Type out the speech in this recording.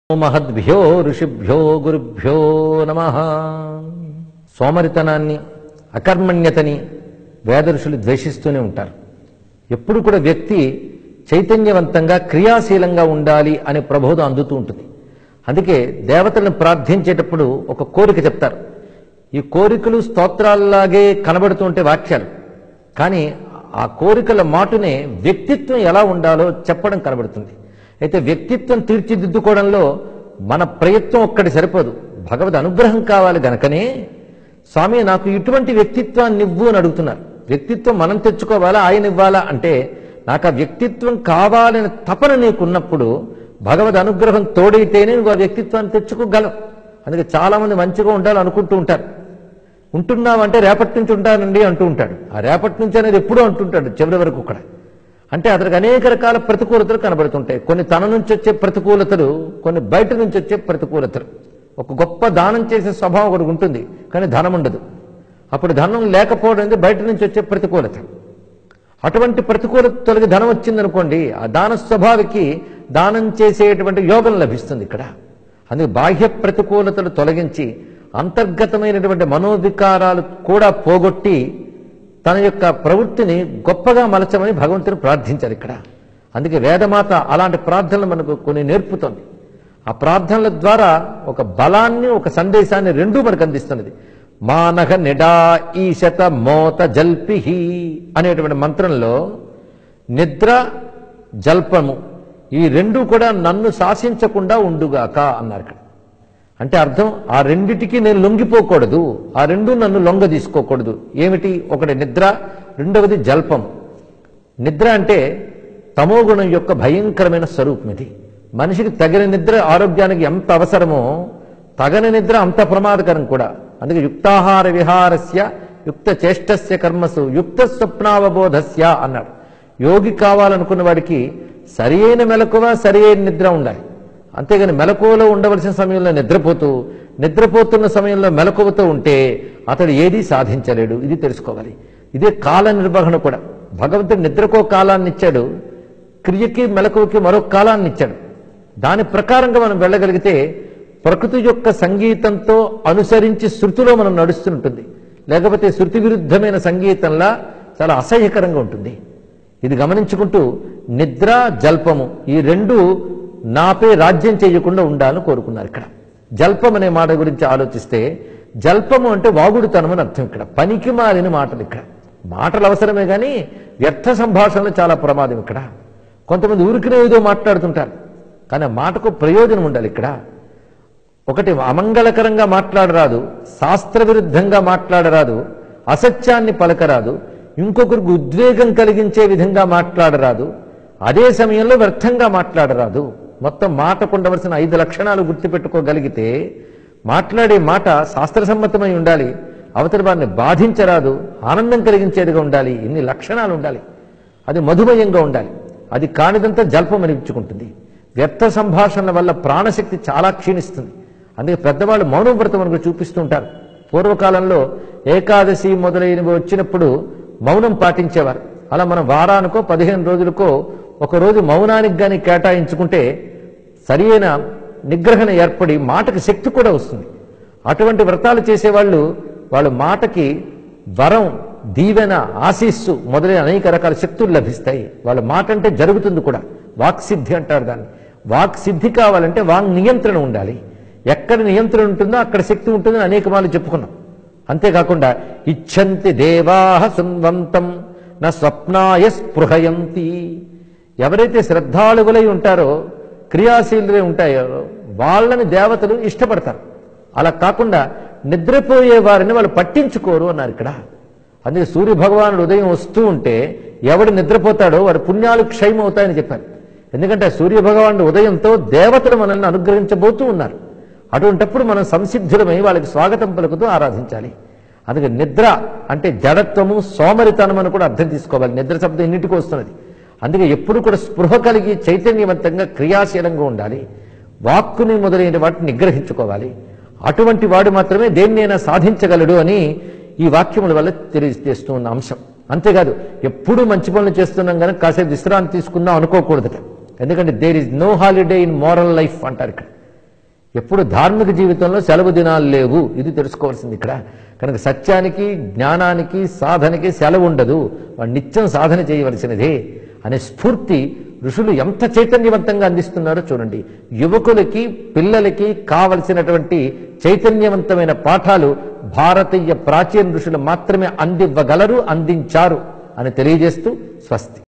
మహద్భ్యో ఋషిభ్యో గురుభ్యో నమ సోమరితనాన్ని అకర్మణ్యతని వేదఋషులు ద్వేషిస్తూనే ఉంటారు ఎప్పుడు కూడా వ్యక్తి చైతన్యవంతంగా క్రియాశీలంగా ఉండాలి అనే ప్రబోధం అందుతూ ఉంటుంది అందుకే దేవతలను ప్రార్థించేటప్పుడు ఒక కోరిక చెప్తారు ఈ కోరికలు స్తోత్రాల్లాగే కనబడుతుంటే వాక్యాలు కానీ ఆ కోరికల మాటునే వ్యక్తిత్వం ఎలా ఉండాలో చెప్పడం కనబడుతుంది అయితే వ్యక్తిత్వం తీర్చిదిద్దుకోవడంలో మన ప్రయత్నం ఒక్కటి సరిపోదు భగవద్ అనుగ్రహం కావాలి గనకనే స్వామి నాకు ఇటువంటి వ్యక్తిత్వాన్ని ఇవ్వు అని అడుగుతున్నారు వ్యక్తిత్వం మనం తెచ్చుకోవాలా ఆయన ఇవ్వాలా అంటే నాకు ఆ వ్యక్తిత్వం కావాలని తపన నీకున్నప్పుడు భగవద్ అనుగ్రహం తోడైతేనే నువ్వు ఆ వ్యక్తిత్వాన్ని తెచ్చుకోగలవు అందుకే చాలా మంది మంచిగా ఉండాలి అనుకుంటూ ఉంటారు ఉంటున్నామంటే రేపటి నుంచి ఉంటానండి అంటూ ఉంటాడు ఆ రేపటి నుంచి అనేది ఎప్పుడూ అంటుంటాడు చివరి వరకు కూడా అంటే అతనికి అనేక రకాల ప్రతికూలతలు కనబడుతుంటాయి కొన్ని తన నుంచి వచ్చే ప్రతికూలతలు కొన్ని బయట నుంచి వచ్చే ప్రతికూలతలు ఒక గొప్ప దానం చేసే స్వభావం ఒకటి ఉంటుంది కానీ ధనం ఉండదు అప్పుడు ధనం లేకపోవడం అనేది బయట నుంచి వచ్చే ప్రతికూలత అటువంటి ప్రతికూలత తొలగి ధనం వచ్చిందనుకోండి ఆ దాన స్వభావికి దానం చేసేటువంటి యోగం లభిస్తుంది ఇక్కడ అందుకే బాహ్య ప్రతికూలతలు తొలగించి అంతర్గతమైనటువంటి మనోవికారాలు కూడా పోగొట్టి తన యొక్క ప్రవృత్తిని గొప్పగా మలచమని భగవంతుని ప్రార్థించారు ఇక్కడ అందుకే వేదమాత అలాంటి ప్రార్థనలు మనకు కొన్ని నేర్పుతోంది ఆ ప్రార్థనల ద్వారా ఒక బలాన్ని ఒక సందేశాన్ని రెండూ మనకు అందిస్తున్నది మానహ నిడా ఈశత మోత జల్పిహి అనేటువంటి మంత్రంలో నిద్ర జల్పము ఈ రెండు కూడా నన్ను శాసించకుండా ఉండుగాక అన్నారు ఇక్కడ అంటే అర్థం ఆ రెండిటికి నేను లొంగిపోకూడదు ఆ రెండు నన్ను లొంగ తీసుకోకూడదు ఏమిటి ఒకటి నిద్ర రెండవది జల్పం నిద్ర అంటే తమోగుణం యొక్క భయంకరమైన స్వరూపం ఇది మనిషికి తగిన నిద్ర ఆరోగ్యానికి ఎంత అవసరమో తగని నిద్ర అంత ప్రమాదకరం కూడా అందుకే యుక్తాహార విహారస్య యుక్త చేష్టస్య కర్మసు యుక్త స్వప్నావబోధస్య అన్నాడు యోగి కావాలనుకున్న వాడికి సరి అయిన మెలకువ సరి అయిన నిద్ర ఉండాలి అంతేగాని మెలకువలో ఉండవలసిన సమయంలో నిద్రపోతూ నిద్రపోతున్న సమయంలో మెలకువతో ఉంటే అతడు ఏదీ సాధించలేడు ఇది తెలుసుకోవాలి ఇదే కాల నిర్వహణ కూడా భగవంతుడు నిద్రకో కాలాన్ని ఇచ్చాడు క్రియకి మెలకువకి మరొక కాలాన్ని ఇచ్చాడు దాని ప్రకారంగా మనం వెళ్ళగలిగితే ప్రకృతి యొక్క సంగీతంతో అనుసరించి శృతిలో మనం నడుస్తుంటుంది లేకపోతే శృతి విరుద్ధమైన సంగీతంలా చాలా అసహ్యకరంగా ఉంటుంది ఇది గమనించుకుంటూ నిద్ర జల్పము ఈ రెండు నాపై రాజ్యం చేయకుండా ఉండాలని కోరుకున్నారు ఇక్కడ జల్పం అనే మాట గురించి ఆలోచిస్తే జల్పము అంటే వాగుడుతనం అని అర్థం ఇక్కడ పనికి మాలిన మాటలు ఇక్కడ మాటలు అవసరమే కానీ వ్యర్థ సంభాషణలు చాలా ప్రమాదం ఇక్కడ కొంతమంది ఊరికినే ఏదో మాట్లాడుతుంటారు కానీ ఆ మాటకు ప్రయోజనం ఉండాలి ఇక్కడ ఒకటి అమంగళకరంగా మాట్లాడరాదు శాస్త్ర విరుద్ధంగా మాట్లాడరాదు అసత్యాన్ని పలకరాదు ఇంకొకరికి ఉద్వేగం కలిగించే విధంగా మాట్లాడరాదు అదే సమయంలో వ్యర్థంగా మాట్లాడరాదు మొత్తం మాటకు ఉండవలసిన ఐదు లక్షణాలు గుర్తుపెట్టుకోగలిగితే మాట్లాడే మాట శాస్త్రసమ్మతమై ఉండాలి అవతలి వారిని బాధించరాదు ఆనందం కలిగించేదిగా ఉండాలి ఇన్ని లక్షణాలు ఉండాలి అది మధుమయంగా ఉండాలి అది కానిదంతా జల్పం అనిపించుకుంటుంది వ్యర్థ సంభాషణల వల్ల ప్రాణశక్తి చాలా క్షీణిస్తుంది అందుకే పెద్దవాళ్ళు మౌన వ్రతం మనకు చూపిస్తూ ఉంటారు పూర్వకాలంలో ఏకాదశి మొదలైనవి వచ్చినప్పుడు మౌనం పాటించేవారు అలా మనం వారానికో పదిహేను రోజులకో ఒక రోజు మౌనానికి కానీ కేటాయించుకుంటే సరియైన నిగ్రహణ ఏర్పడి మాటకి శక్తి కూడా వస్తుంది అటువంటి వ్రతాలు చేసేవాళ్ళు వాళ్ళ మాటకి వరం దీవెన ఆశీస్సు మొదలైన అనేక రకాల శక్తులు లభిస్తాయి వాళ్ళ మాట అంటే జరుగుతుంది కూడా వాక్సిద్ధి అంటారు దాన్ని వాక్ సిద్ధి కావాలంటే వాంగ్ నియంత్రణ ఉండాలి ఎక్కడ నియంత్రణ ఉంటుందో అక్కడ శక్తి ఉంటుందని అనేక మార్లు చెప్పుకున్నాం అంతేకాకుండా ఇచ్చంతి దేవాహ సున్వంతం నా స్వప్నాయ స్పృహయంతి ఎవరైతే శ్రద్ధాళువులై ఉంటారో క్రియాశీలులై ఉంటాయో వాళ్ళని దేవతలు ఇష్టపడతారు అలా కాకుండా నిద్రపోయే వారిని వాళ్ళు పట్టించుకోరు అన్నారు ఇక్కడ అందుకే సూర్య భగవానుడు ఉదయం వస్తూ ఉంటే ఎవడు నిద్రపోతాడో వాడి పుణ్యాలు క్షయమవుతాయని చెప్పారు ఎందుకంటే సూర్య భగవానుడు ఉదయంతో దేవతలు మనల్ని అనుగ్రహించబోతూ ఉన్నారు అటువంటప్పుడు మనం సంసిద్ధులమై వాళ్ళకి స్వాగతం పలుకుతూ ఆరాధించాలి అందుకే నిద్ర అంటే జడత్వము సోమరితనం అని కూడా అర్థం తీసుకోవాలి నిద్ర శబ్దం ఎన్నిటికీ వస్తున్నది అందుకే ఎప్పుడు కూడా స్పృహ కలిగి చైతన్యవంతంగా క్రియాశీలంగా ఉండాలి వాక్కుని మొదలైన వాటిని నిగ్రహించుకోవాలి అటువంటి వాడు మాత్రమే దేన్నైనా సాధించగలడు అని ఈ వాక్యముల వల్ల తెలియజేస్తూ ఉన్న అంశం అంతేకాదు ఎప్పుడు మంచి పనులు చేస్తున్నాం కనుక కాసేపు విశ్రాంతి తీసుకుందాం అనుకోకూడదట ఎందుకంటే there is no holiday in moral life అంటారు ఇక్కడ ఎప్పుడు ధార్మిక జీవితంలో సెలవు దినాలు లేవు ఇది తెలుసుకోవాల్సింది ఇక్కడ కనుక సత్యానికి జ్ఞానానికి సాధనకి సెలవు ఉండదు వాడు నిత్యం సాధన చేయవలసినదే అనే స్ఫూర్తి ఋషులు ఎంత చైతన్యవంతంగా అందిస్తున్నారో చూడండి యువకులకి పిల్లలకి కావలసినటువంటి చైతన్యవంతమైన పాఠాలు భారతీయ ప్రాచీన ఋషులు మాత్రమే అందివ్వగలరు అందించారు అని తెలియజేస్తూ స్వస్తి